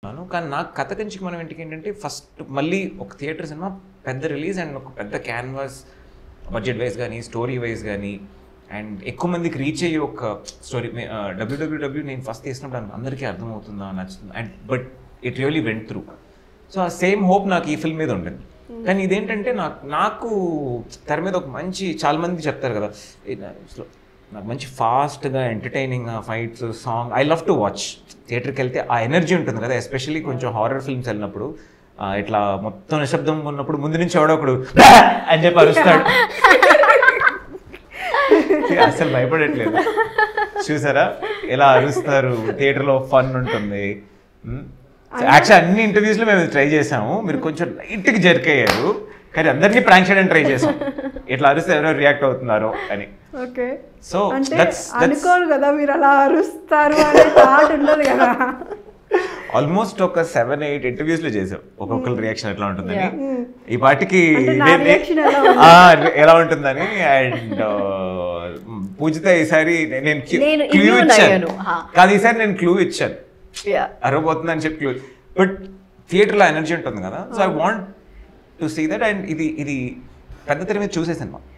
కానీ నాకు కథ కంచికి మనం ఇంటికి ఏంటంటే ఫస్ట్ మళ్ళీ ఒక థియేటర్ సినిమా పెద్ద రిలీజ్ అండ్ ఒక పెద్ద క్యాన్వాస్ బడ్జెట్ వైజ్ కానీ స్టోరీ వైజ్ కానీ అండ్ ఎక్కువ మందికి రీచ్ అయ్యే ఒక స్టోరీ డబ్ల్యూడబ్ల్యూడబ్ల్యూ నేను ఫస్ట్ తీసినప్పుడు అందరికీ అర్థమవుతుందా నచ్చుతుందా and but it really went through so uh same hope నాకు ఈ ఫిల్మ్ మీద ఉండేది కానీ ఇదేంటంటే నాకు నాకు తెర మీద ఒక మంచి చాలా మంది చెప్తారు కదా "ఏ, నా- స్లో- నాకు మంచి ఫాస్ట్గా entertaining fights song I love to watch థియేటర్కి వెళ్తే ఆ ఎనర్జీ ఉంటుంది కదా ఎస్పెషల్లీ కొంచెం హారర్ ఫిల్మ్స్ వెళ్ళినప్పుడు ఆ, ఇట్లా మొత్తం నిశ్శబ్దంగా ఉన్నప్పుడు ముందు నుంచి ఎవడో ఒకడు "బా!" అని చెప్పి అరుస్తాడు అసలు భయపడట్లేదు చూసారా ఎలా అరుస్తారు థియేటర్లో ఫన్ ఉంటుంది యాక్చువల్ అన్ని ఇంటర్వ్యూస్లో మేము ట్రై చేసాము మీరు కొంచెం లైట్కి జర్క్ అయ్యారు కానీ అందరినీ ప్రాంక్ చేయడానికి ట్రై చేసాం ఇట్లా అరిస్తే ఎవరెవరు రియాక్ట్ అవుతున్నారో అని ఓకే సో అంటే దట్స్ దట్స్ అనుకోను కదా మీరు అలా అరుస్తారు అనే థాట్ ఉండదు కదా ఆల్మోస్ట్ ఒక సెవెన్ ఎయిట్ ఇంటర్వ్యూస్ లో చేసాం ఒక్కొక్కరి రియాక్షన్ ఎట్లా ఉంటుందని Yeah. ఈ పాటికి అంటే నా ఇదేంటి? reaction ఎలా ఉంది? ఆ, ఎలా ఉంటుందని అండ్ పూజిత ఈసారి నేను నేను క్లూ immune ఇచ్చాను అయ్యాను. హా. కాదు ఈసారి నేను క్లూ ఇచ్చాను యా అరవబోతుందని చెప్పి క్లూ బట్ థియేటర్లో ఎనర్జీ ఉంటుంది కదా so I want to see that and ఇది ఇది పెద్ద తెర మీద చూసే సినిమా